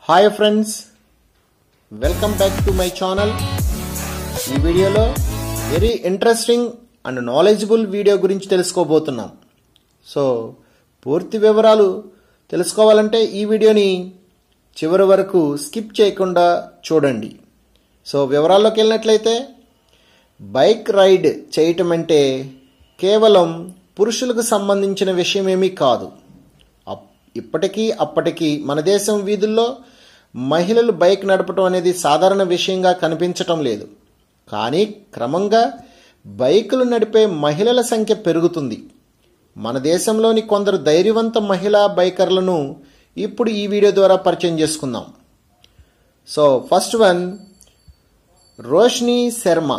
hi friends welcome back to my channel ఈ వీడియోలో very interesting and knowledgeable video గురించి తెలుసుకోబోతున్నాం సో పూర్తి వివరాలు తెలుసుకోవాలంటే ఈ వీడియోని చివరి వరకు స్కిప్ చేయకుండా చూడండి సో వివరాల్లోకి వెళ్ళినట్లయితే బైక్ రైడ్ చేయటం అంటే కేవలం పురుషులకు సంబంధించిన విషయమేమీ కాదు అప్- ఇప్పటికీ అప్పటికీ మన దేశం వీధుల్లో మహిళలు బైక్ నడపడం అనేది సాధారణ విషయంగా కనిపించటం లేదు కానీ క్రమంగా బైకులు నడిపే మహిళల సంఖ్య పెరుగుతుంది మన దేశంలోని కొందరు ధైర్యవంత మహిళా బైకర్లను ఇప్పుడు ఈ వీడియో ద్వారా పరిచయం చేసుకుందాం so first one Roshni Sharma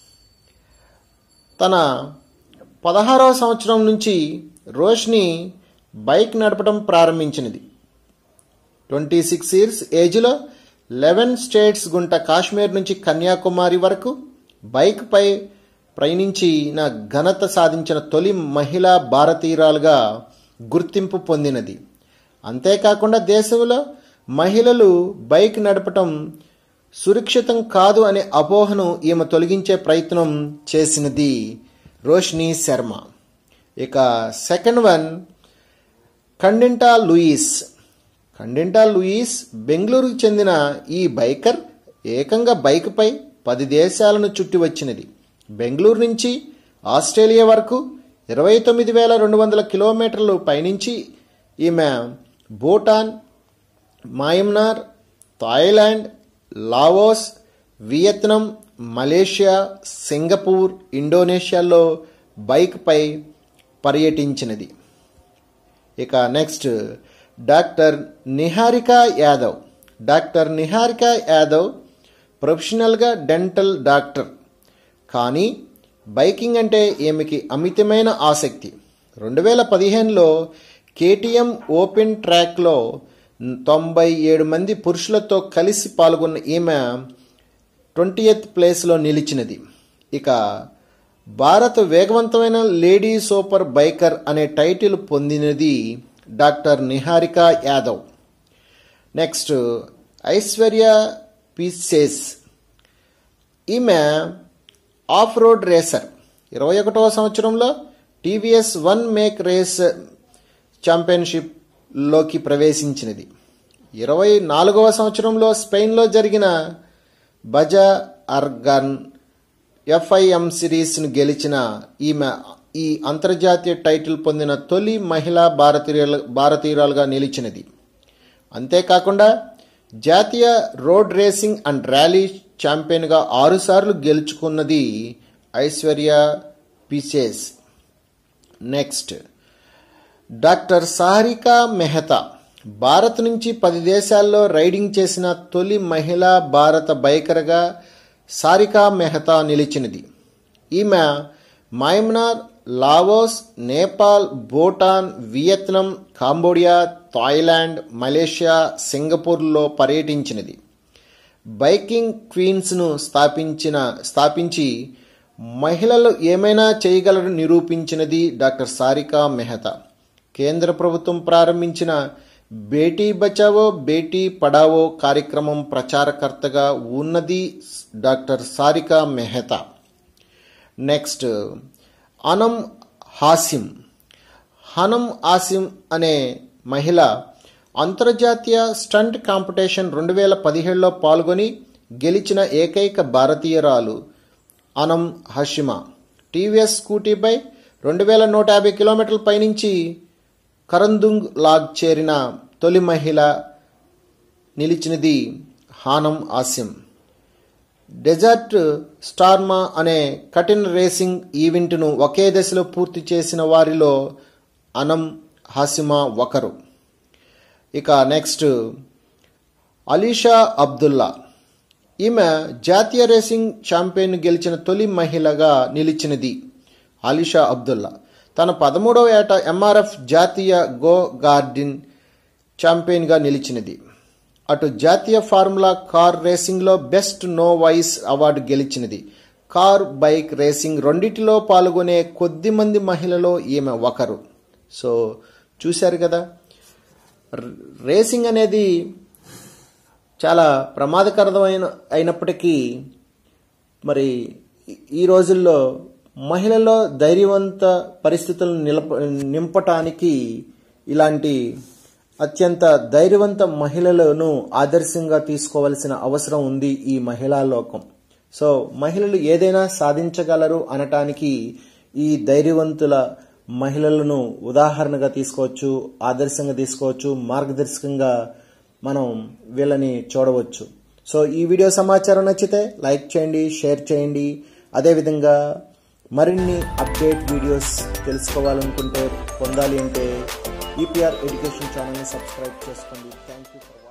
తన పదహారవ సంవత్సరం నుంచి రోష్ని బైక్ నడపడం ప్రారంభించినది ట్వంటీ సిక్స్ ఇయర్స్ ఏజ్లో లెవెన్ స్టేట్స్ గుంట కాశ్మీర్ నుంచి కన్యాకుమారి వరకు బైక్పై ప్రయాణించిన ఘనత సాధించిన తొలి మహిళా భారతీయురాలుగా గుర్తింపు పొందినది అంతేకాకుండా దేశంలో మహిళలు బైక్ నడపటం సురక్షితం కాదు అనే అపోహను ఈమె తొలగించే ప్రయత్నం చేసినది రోష్ని శర్మ ఇక second one Candida Louis Candida Louis బెంగళూరుకు చెందిన ఈ బైకర్ ఏకంగా బైక్పై పది దేశాలను చుట్టి వచ్చినది బెంగళూరు నుంచి ఆస్ట్రేలియా వరకు ఇరవై తొమ్మిది వేల రెండు వందల కిలోమీటర్లు పయనించి ఈమె Bhutan Myanmar Thailand Laos Vietnam Malaysia Singapore ఇండోనేషియాలో బైక్పై పర్యటించినది ఇక next doctor Niharika Yadav doctor Niharika Yadav ప్రొఫెషనల్గా డెంటల్ డాక్టర్ కానీ బైకింగ్ అంటే ఈమెకి అమితమైన ఆసక్తి రెండు వేల పదిహేనులో కేటీఎం ఓపెన్ ట్రాక్లో తొంభై ఏడు మంది పురుషులతో కలిసి పాల్గొన్న ఈమె ట్వంటీ ఎయిత్ ప్లేస్లో నిలిచినది ఇక భారత్ వేగవంతమైన లేడీ సూపర్ బైకర్ అనే టైటిల్ పొందినది డాక్టర్ నిహారిక యాదవ్ నెక్స్ట్ ఐశ్వర్య పిసేస్ ఈమె ఆఫ్ రోడ్ రేసర్ ఇరవై ఒకటవ సంవత్సరంలో టీవీఎస్ వన్ మేక్ రేస్ ఛాంపియన్షిప్లోకి ప్రవేశించినది ఇరవై నాలుగవ సంవత్సరంలో స్పెయిన్లో జరిగిన బజా అర్గన్ ఎఫ్ఐఎం సిరీస్ను గెలిచిన ఈమె ఈ అంతర్జాతీయ టైటిల్ పొందిన తొలి మహిళా భారతీయుల భారతీయురాలుగా నిలిచినది అంతేకాకుండా జాతీయ రోడ్ రేసింగ్ అండ్ ర్యాలీ ఛాంపియన్గా ఆరుసార్లు గెలుచుకున్నది ఐశ్వర్య పిసేస్ నెక్స్ట్ డాక్టర్ సారికా మెహతా భారత్ నుంచి పది దేశాల్లో రైడింగ్ చేసిన తొలి మహిళా భారత బైకర్గా సారికా మెహతా నిలిచినది ఈమె Myanmar Laos Nepal Bhutan Vietnam Cambodia Thailand Malaysia సింగపూర్లో పర్యటించినది బైకింగ్ క్వీన్స్ను స్థాపించిన స్థాపించి మహిళలు ఏమైనా చేయగలరు నిరూపించినది డాక్టర్ సారికా మెహతా కేంద్ర ప్రభుత్వం ప్రారంభించిన బేటీ బచావో బేటీ పడావో కార్యక్రమం ప్రచారకర్తగా ఉన్నది డాక్టర్ సారికా మెహతా నెక్స్ట్ అనం హాసిం హనం ఆసిం అనే మహిళ అంతర్జాతీయ స్టంట్ కాంపిటీషన్ రెండు వేల పదిహేడులో పాల్గొని గెలిచిన ఏకైక భారతీయురాలు అనం హషిమా టీవీఎస్ స్కూటీపై రెండు వేల నూట యాభై కిలోమీటర్ల పైనుంచి కరందుంగ్ లాగ్ చేరిన తొలి మహిళ నిలిచినది హానం ఆసిం డెజర్ట్ స్టార్మా అనే కఠిన రేసింగ్ ఈవెంట్ను ఒకే దశలో పూర్తి చేసిన వారిలో అనం హాసిమా ఒకరు ఇక నెక్స్ట్ అలీషా అబ్దుల్లా ఈమె జాతీయ రేసింగ్ ఛాంపియన్ గెలిచిన తొలి మహిళగా నిలిచినది అలీషా అబ్దుల్లా తన పదమూడవ ఏట ఎంఆర్ఎఫ్ జాతీయ గో గార్డిన్ ఛాంపియన్గా నిలిచినది అటు జాతీయ ఫార్ములా కార్ రేసింగ్లో బెస్ట్ నో వాయిస్ అవార్డు గెలిచినది కార్ బైక్ రేసింగ్ రెండిటిలో పాల్గొనే కొద్ది మంది మహిళలో ఈమె ఒకరు సో చూశారు కదా ర- రేసింగ్ అనేది చాలా ప్రమాదకరమైన అయినప్పటికీ మరి ఈ- ఈ రోజుల్లో మహిళల్లో ధైర్యవంత పరిస్థితులను నిలప నింపటానికి ఇలాంటి అత్యంత ధైర్యవంత మహిళలను ఆదర్శంగా తీసుకోవాల్సిన అవసరం ఉంది ఈ మహిళా లోకం సో మహిళలు ఏదైనా సాధించగలరు అనటానికి ఈ ధైర్యవంతుల మహిళలను ఉదాహరణగా తీసుకోవచ్చు ఆదర్శంగా తీసుకోవచ్చు మార్గదర్శకంగా మనం వీళ్ళని చూడవచ్చు సో ఈ వీడియో సమాచారం నచ్చితే లైక్ చేయండి షేర్ చేయండి అదేవిధంగా మరిన్ని అప్డేట్ వీడియోస్ తెలుసుకోవాలనుకుంటే పొందాలి అంటే ఈపీఆర్ ఎడ్యుకేషన్ ఛానల్ని సబ్స్క్రైబ్ చేసుకోండి థ్యాంక్ యూ